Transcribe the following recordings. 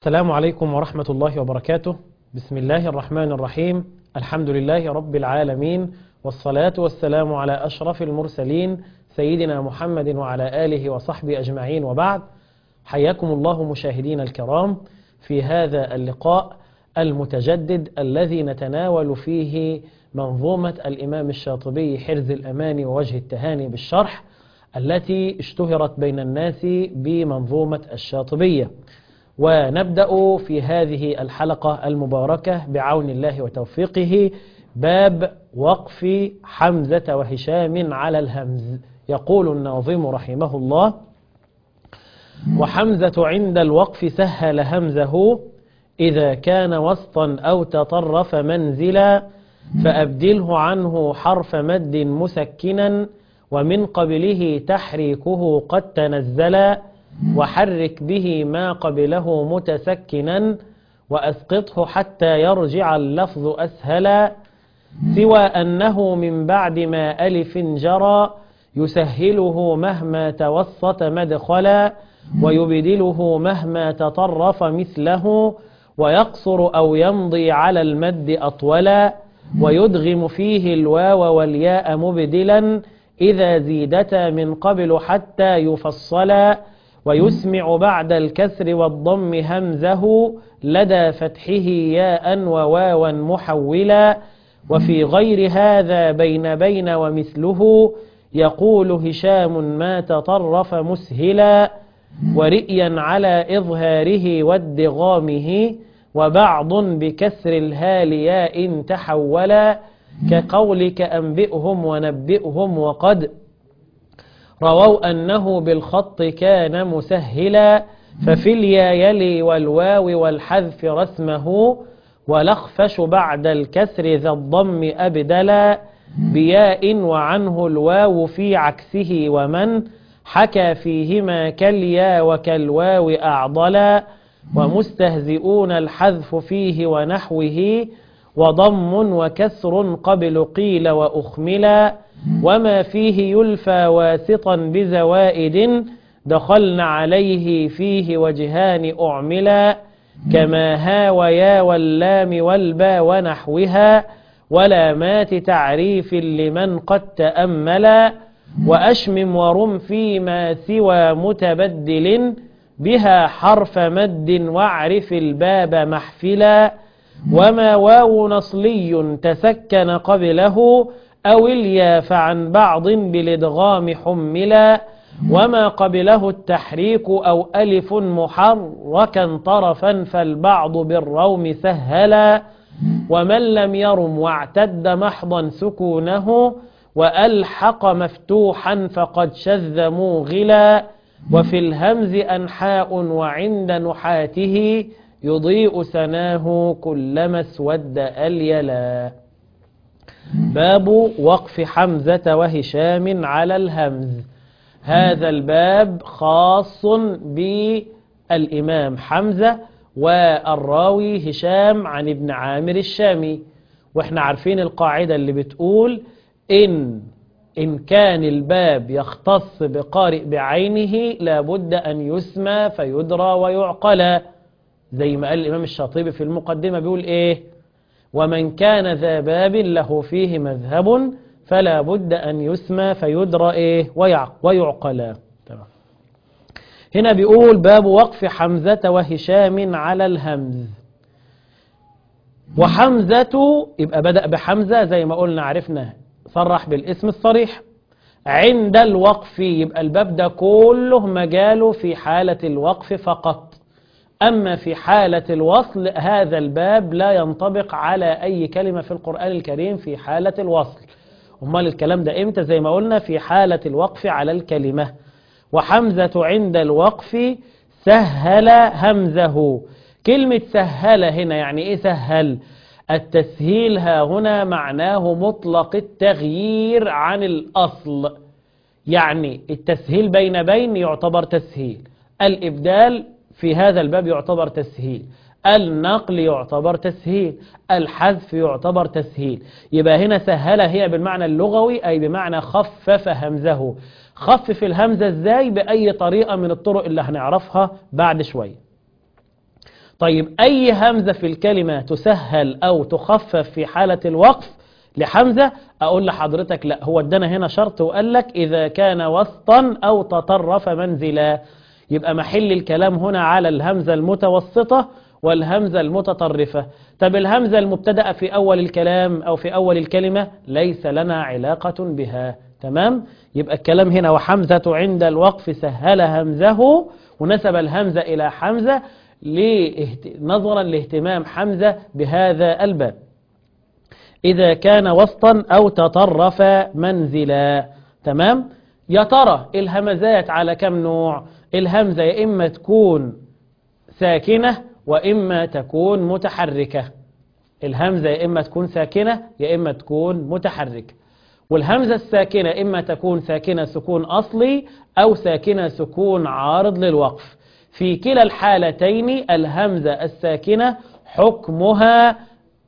السلام عليكم ورحمة الله وبركاته بسم الله الرحمن الرحيم الحمد لله رب العالمين والصلاة والسلام على أشرف المرسلين سيدنا محمد وعلى آله وصحبه أجمعين وبعد حياكم الله مشاهدين الكرام في هذا اللقاء المتجدد الذي نتناول فيه منظومة الإمام الشاطبي حرز الأمان ووجه التهاني بالشرح التي اشتهرت بين الناس بمنظومة الشاطبية ونبدأ في هذه الحلقة المباركة بعون الله وتوفيقه باب وقف حمزة وهشام على الهمز يقول الناظم رحمه الله وحمزة عند الوقف سهل همزه إذا كان وسطا أو تطرف منزلا فأبدله عنه حرف مد مسكنا ومن قبله تحريكه قد تنزلا وحرك به ما قبله متسكنا وأسقطه حتى يرجع اللفظ أسهلا سوى أنه من بعد ما ألف جرى يسهله مهما توسط مدخلا ويبدله مهما تطرف مثله ويقصر أو يمضي على المد أطولا ويدغم فيه الواو والياء مبدلا إذا زيدتا من قبل حتى يفصلا ويسمع بعد الكسر والضم همزه لدى فتحه ياء وواوا محولا وفي غير هذا بين بين ومثله يقول هشام ما تطرف مسهلا ورئيا على إظهاره وادغامه وبعض بكسر الهال ياء تحولا كقولك أنبئهم ونبئهم وقد رووا أنه بالخط كان مسهلا ففي اليا يلي والواو والحذف رسمه ولخفش بعد الكسر ذا الضم أبدلا بياء وعنه الواو في عكسه ومن حكى فيهما كاليا وكالواو أعضلا ومستهزئون الحذف فيه ونحوه وضم وكسر قبل قيل وأخملا وما فيه يلفى واسطا بزوائد دخلن عليه فيه وجهان أعملا كما ها ويا واللام والبا ونحوها ولامات تعريف لمن قد تأملا وأشمم ورم فيما سوى متبدل بها حرف مد واعرف الباب محفلا وما واو نصلي تسكن قبله أو اليا فعن بعض بالادغام حملا وما قبله التحريك أو ألف محركا طرفا فالبعض بالروم سهلا ومن لم يرم واعتد محضا سكونه وألحق مفتوحا فقد شذ موغلا وفي الهمز أنحاء وعند نحاته يضيء سناه كلما اسود أليلا باب وقف حمزة وهشام على الهمز هذا الباب خاص بالإمام حمزة والراوي هشام عن ابن عامر الشامي واحنا عارفين القاعدة اللي بتقول إن إن كان الباب يختص بقارئ بعينه لابد أن يسمى فيدرى ويعقل زي ما قال الإمام الشاطبي في المقدمة بيقول إيه ومن كان ذا باب له فيه مذهب فلا بد أن يسمى فيدرى إيه ويعقل تمام هنا بيقول باب وقف حمزة وهشام على الهمز وحمزة يبقى بدأ بحمزة زي ما قلنا عرفنا صرح بالاسم الصريح عند الوقف يبقى الباب ده كله مجاله في حالة الوقف فقط أما في حالة الوصل هذا الباب لا ينطبق على أي كلمة في القرآن الكريم في حالة الوصل أمال الكلام ده إمتى زي ما قلنا في حالة الوقف على الكلمة وحمزة عند الوقف سهل همزه كلمة سهل هنا يعني إيه سهل التسهيل ها هنا معناه مطلق التغيير عن الأصل يعني التسهيل بين بين يعتبر تسهيل الإبدال في هذا الباب يعتبر تسهيل النقل يعتبر تسهيل الحذف يعتبر تسهيل يبقى هنا سهل هي بالمعنى اللغوي أي بمعنى خفف همزه خفف الهمزة ازاي بأي طريقة من الطرق اللي هنعرفها بعد شوية طيب أي همزة في الكلمة تسهل أو تخفف في حالة الوقف لحمزة أقول لحضرتك لا هو ادانا هنا شرط وقال لك إذا كان وسطا أو تطرف منزلا يبقى محل الكلام هنا على الهمزة المتوسطة والهمزة المتطرفة طب الهمزة المبتدأة في أول الكلام أو في أول الكلمة ليس لنا علاقة بها تمام يبقى الكلام هنا وحمزة عند الوقف سهل همزه ونسب الهمزة إلى حمزة نظرا لاهتمام حمزة بهذا الباب إذا كان وسطا أو تطرف منزلا تمام يا ترى الهمزات على كم نوع الهمزة يا إما تكون ساكنة وإما تكون متحركة الهمزة يا إما تكون ساكنة يا إما تكون متحركة والهمزة الساكنة إما تكون ساكنة سكون أصلي أو ساكنة سكون عارض للوقف في كلا الحالتين الهمزة الساكنة حكمها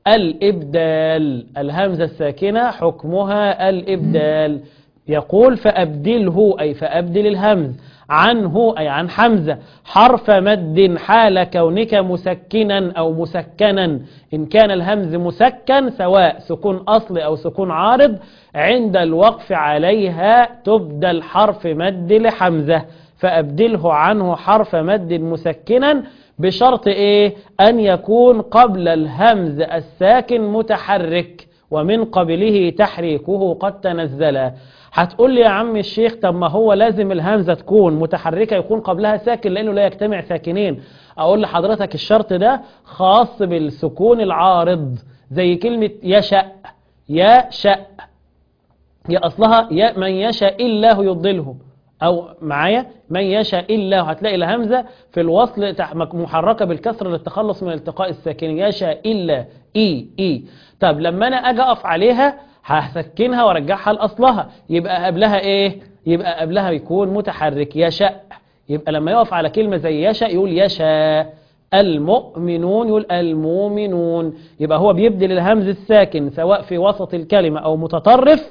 الإبدال الهمزة الساكنة حكمها الإبدال يقول فأبدله أي فأبدل الهمز عنه أي عن حمزة حرف مد حال كونك مسكنا أو مسكنا إن كان الهمز مسكن سواء سكون أصل أو سكون عارض عند الوقف عليها تبدل حرف مد لحمزة فأبدله عنه حرف مد مسكنا بشرط إيه أن يكون قبل الهمز الساكن متحرك ومن قبله تحريكه قد تنزل هتقول لي يا عم الشيخ طب ما هو لازم الهمزة تكون متحركة يكون قبلها ساكن لأنه لا يجتمع ساكنين أقول لحضرتك الشرط ده خاص بالسكون العارض زي كلمة يشأ يشأ هي أصلها يا من يشاء الله يضله أو معايا من يشاء الله هتلاقي الهمزة في الوصل محركة بالكسر للتخلص من التقاء الساكن يشاء إلا إي إي طب لما أنا أجي أقف عليها هسكنها وارجعها لأصلها يبقى قبلها إيه يبقى قبلها يكون متحرك يشاء يبقى لما يقف على كلمة زي يشاء يقول يشاء المؤمنون يقول المؤمنون يبقى هو بيبدل الهمز الساكن سواء في وسط الكلمة أو متطرف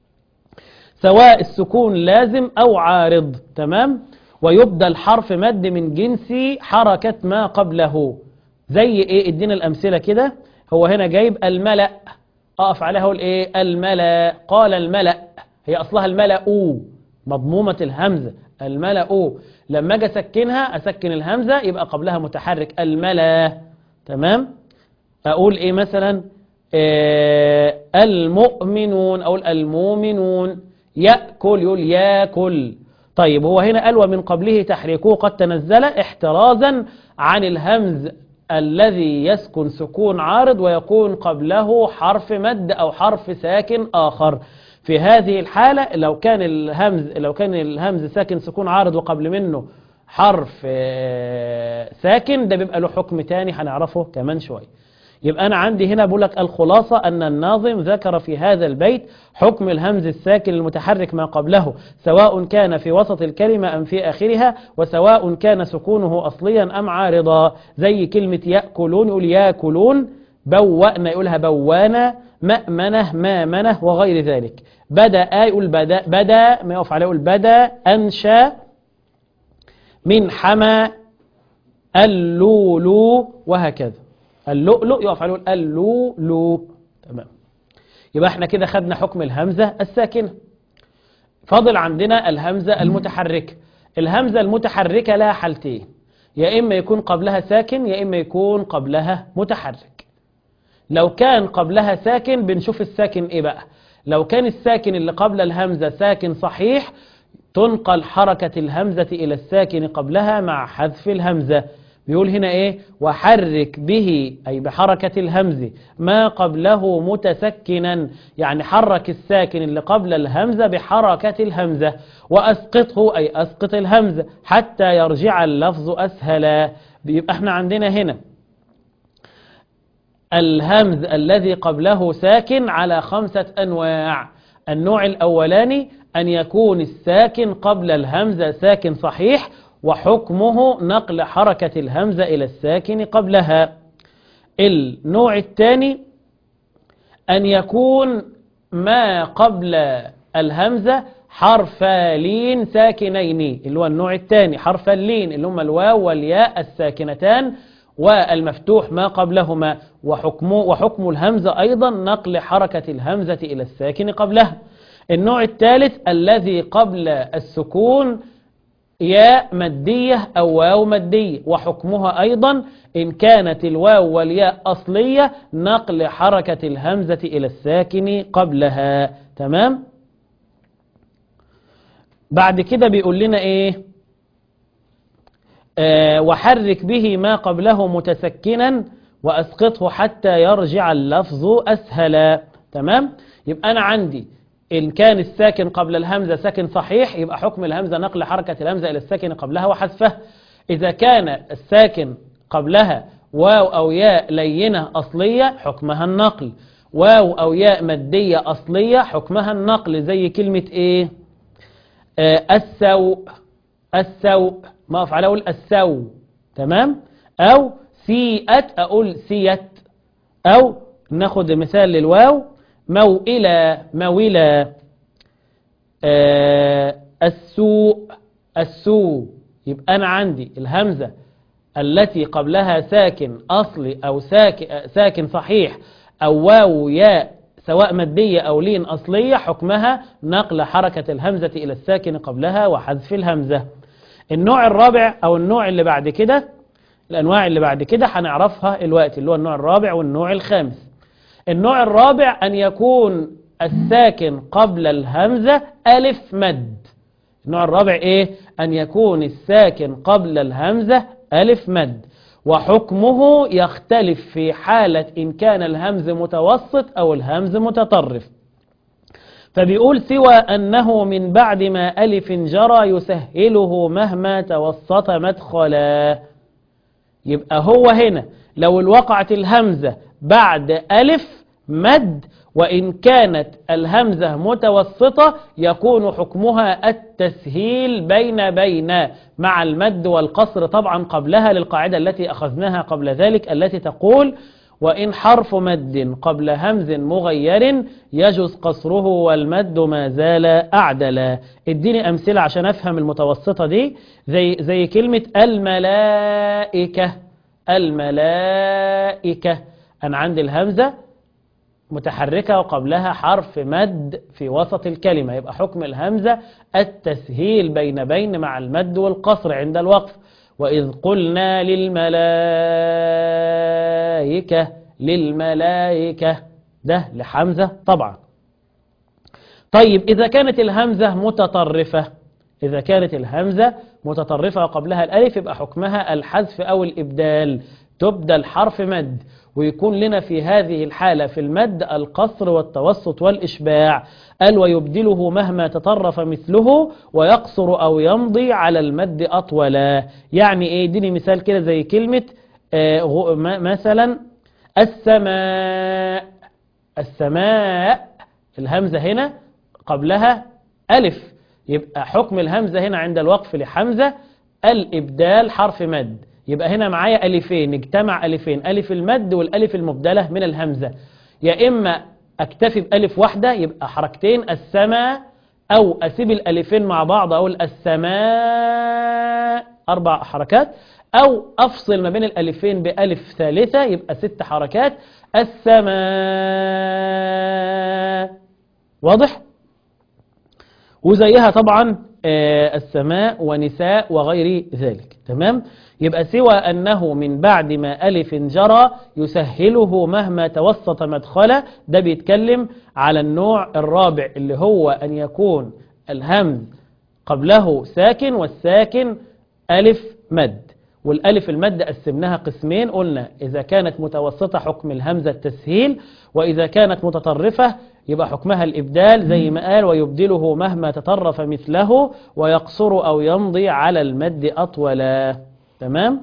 سواء السكون لازم أو عارض تمام ويبدل حرف مد من جنس حركة ما قبله زي ايه ادينا الأمثلة كده هو هنا جايب الملأ أقف عليها أقول إيه الملأ قال الملأ هي أصلها الملأ مضمومة الهمزة الملأ لما أجي أسكنها أسكن الهمزة يبقى قبلها متحرك الملأ تمام أقول إيه مثلا إيه المؤمنون أقول المؤمنون يأكل يقول ياكل طيب هو هنا قال ومن قبله تحريكه قد تنزل احترازا عن الهمز الذي يسكن سكون عارض ويكون قبله حرف مد أو حرف ساكن آخر في هذه الحالة لو كان الهمز لو كان الهمز ساكن سكون عارض وقبل منه حرف ساكن ده بيبقى له حكم تاني هنعرفه كمان شوية يبقى أنا عندي هنا بقول لك الخلاصة أن الناظم ذكر في هذا البيت حكم الهمز الساكن المتحرك ما قبله سواء كان في وسط الكلمة أم في آخرها وسواء كان سكونه أصليا أم عارضا زي كلمة يأكلون يقول ياكلون بوأنا يقولها بوانا مأمنة مامنة وغير ذلك بدأ يقول بدأ, بدأ ما يقف عليه يقول بدأ أنشى من حمى اللولو وهكذا اللؤلؤ يقف عليه اللولو تمام يبقى احنا كده خدنا حكم الهمزة الساكنة فاضل عندنا الهمزة المتحركة الهمزة المتحركة لها حالتين يا إما يكون قبلها ساكن يا إما يكون قبلها متحرك لو كان قبلها ساكن بنشوف الساكن إيه بقى لو كان الساكن اللي قبل الهمزة ساكن صحيح تنقل حركة الهمزة إلى الساكن قبلها مع حذف الهمزة بيقول هنا ايه وحرك به اي بحركة الهمز ما قبله متسكنا يعني حرك الساكن اللي قبل الهمزة بحركة الهمزة واسقطه اي اسقط الهمزة حتى يرجع اللفظ اسهلا بيبقى احنا عندنا هنا الهمز الذي قبله ساكن على خمسة انواع النوع الاولاني ان يكون الساكن قبل الهمزة ساكن صحيح وحكمه نقل حركة الهمزة إلى الساكن قبلها النوع الثاني أن يكون ما قبل الهمزة حرف لين ساكنين اللي هو النوع الثاني حرف اللين اللي هم الواو والياء الساكنتان والمفتوح ما قبلهما وحكم, وحكم الهمزة أيضا نقل حركة الهمزة إلى الساكن قبلها النوع الثالث الذي قبل السكون ياء مادية أو واو مادية وحكمها أيضا إن كانت الواو والياء أصلية نقل حركة الهمزة إلى الساكن قبلها تمام بعد كده بيقول لنا إيه آه وحرك به ما قبله متسكنا وأسقطه حتى يرجع اللفظ أسهلا تمام يبقى أنا عندي إن كان الساكن قبل الهمزة ساكن صحيح يبقى حكم الهمزة نقل حركة الهمزة إلى الساكن قبلها وحذفها إذا كان الساكن قبلها واو أو ياء لينة أصلية حكمها النقل واو أو ياء مادية أصلية حكمها النقل زي كلمة إيه آه السوء السوء ما أفعل أقول السوء تمام أو سيئت أقول سيت أو ناخد مثال للواو موئلة موئلة آه السوء السوء يبقى أنا عندي الهمزة التي قبلها ساكن أصلي أو ساكن, ساكن صحيح أو واو ياء سواء مادية أو لين أصلية حكمها نقل حركة الهمزة إلى الساكن قبلها وحذف الهمزة النوع الرابع أو النوع اللي بعد كده الأنواع اللي بعد كده هنعرفها الوقت اللي هو النوع الرابع والنوع الخامس النوع الرابع أن يكون الساكن قبل الهمزة ألف مد النوع الرابع إيه أن يكون الساكن قبل الهمزة ألف مد وحكمه يختلف في حالة إن كان الهمز متوسط أو الهمز متطرف فبيقول سوى أنه من بعد ما ألف جرى يسهله مهما توسط مدخلا يبقى هو هنا لو الوقعت الهمزة بعد ألف مد وإن كانت الهمزة متوسطة يكون حكمها التسهيل بين بين مع المد والقصر طبعا قبلها للقاعدة التي أخذناها قبل ذلك التي تقول وإن حرف مد قبل همز مغير يجوز قصره والمد ما زال أعدلا اديني أمثلة عشان أفهم المتوسطة دي زي, زي كلمة الملائكة الملائكة أنا عندي الهمزة متحركة وقبلها حرف مد في وسط الكلمة يبقى حكم الهمزة التسهيل بين بين مع المد والقصر عند الوقف وإذ قلنا للملائكة للملائكة ده لحمزة طبعا طيب إذا كانت الهمزة متطرفة إذا كانت الهمزة متطرفة وقبلها الألف يبقى حكمها الحذف أو الإبدال تبدل حرف مد ويكون لنا في هذه الحالة في المد القصر والتوسط والإشباع قال ويبدله مهما تطرف مثله ويقصر أو يمضي على المد أطولا يعني إيه ديني مثال كده زي كلمة آه مثلا السماء السماء الهمزة هنا قبلها ألف يبقى حكم الهمزة هنا عند الوقف لحمزة الإبدال حرف مد يبقى هنا معايا ألفين اجتمع ألفين ألف المد والألف المبدلة من الهمزة يا إما أكتفي بألف واحدة يبقى حركتين السماء أو أسيب الألفين مع بعض أقول السماء أربع حركات أو أفصل ما بين الألفين بألف ثالثة يبقى ست حركات السماء واضح؟ وزيها طبعا السماء ونساء وغير ذلك تمام؟ يبقى سوى أنه من بعد ما ألف جرى يسهله مهما توسط مدخله ده بيتكلم على النوع الرابع اللي هو أن يكون الهمز قبله ساكن والساكن ألف مد والألف المد قسمناها قسمين قلنا إذا كانت متوسطة حكم الهمزة التسهيل وإذا كانت متطرفة يبقى حكمها الإبدال زي ما قال ويبدله مهما تطرف مثله ويقصر أو يمضي على المد أطولا تمام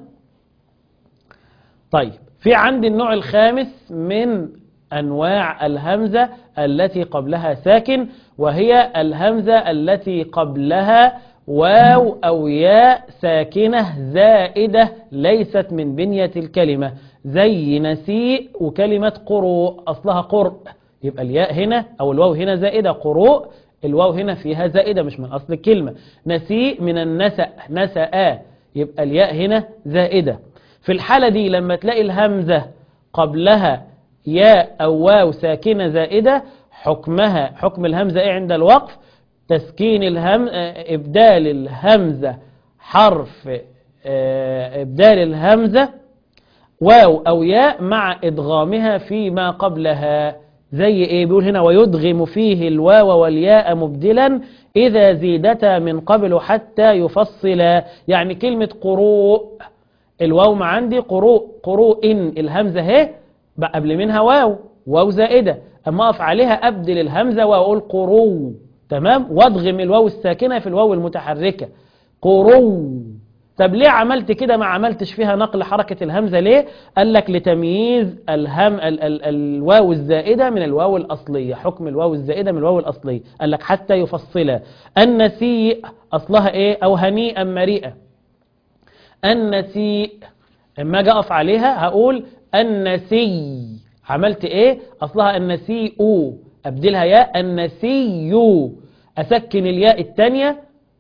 طيب في عندي النوع الخامس من أنواع الهمزة التي قبلها ساكن وهي الهمزة التي قبلها واو أو ياء ساكنة زائدة ليست من بنية الكلمة زي نسيء وكلمة قروء أصلها قرء يبقى الياء هنا أو الواو هنا زائدة قروء الواو هنا فيها زائدة مش من أصل الكلمة نسيء من النسأ نسأ يبقى الياء هنا زائدة في الحالة دي لما تلاقي الهمزة قبلها ياء أو واو ساكنة زائدة حكمها حكم الهمزة إيه عند الوقف تسكين الهم إبدال الهمزة حرف إبدال الهمزة واو أو ياء مع إدغامها فيما قبلها زي إيه بيقول هنا ويدغم فيه الواو والياء مبدلا إذا زيدتا من قبل حتى يفصلا يعني كلمة قروء الواو ما عندي قروء قروء إن الهمزة هي قبل منها واو واو زائدة أما أقف عليها أبدل الهمزة وأقول قرو تمام وادغم الواو الساكنة في الواو المتحركة قرو طب ليه عملت كده ما عملتش فيها نقل حركة الهمزة ليه قال لك لتمييز الهم ال ال الواو الزائدة من الواو الأصلية حكم الواو الزائدة من الواو الأصلية قال لك حتى يفصلها النسيء أصلها إيه أو هنيئا مريئا النسيء اما اجي اقف عليها هقول النسي عملت ايه اصلها النسيء ابدلها ياء النسي اسكن الياء الثانيه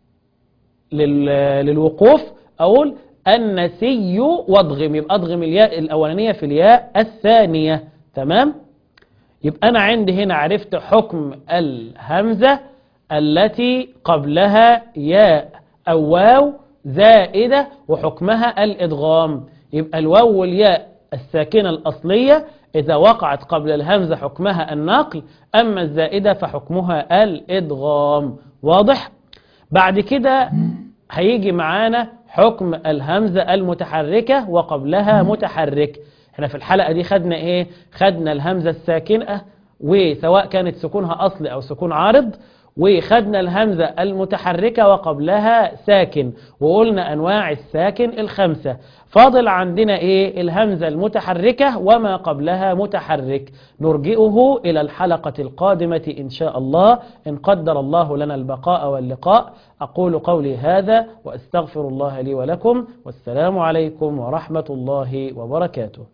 للوقوف اقول النسي واضغم يبقى اضغم الياء الاولانيه في الياء الثانيه تمام يبقى انا عندي هنا عرفت حكم الهمزه التي قبلها ياء او واو زائدة وحكمها الإدغام يبقى الواو والياء الساكنة الأصلية إذا وقعت قبل الهمزة حكمها النقل أما الزائدة فحكمها الإدغام واضح؟ بعد كده هيجي معانا حكم الهمزة المتحركة وقبلها متحرك احنا في الحلقة دي خدنا ايه؟ خدنا الهمزة الساكنة وسواء كانت سكونها أصلي أو سكون عارض وخدنا الهمزة المتحركة وقبلها ساكن وقلنا أنواع الساكن الخمسة فاضل عندنا إيه الهمزة المتحركة وما قبلها متحرك نرجئه إلى الحلقة القادمة إن شاء الله إن قدر الله لنا البقاء واللقاء أقول قولي هذا وأستغفر الله لي ولكم والسلام عليكم ورحمة الله وبركاته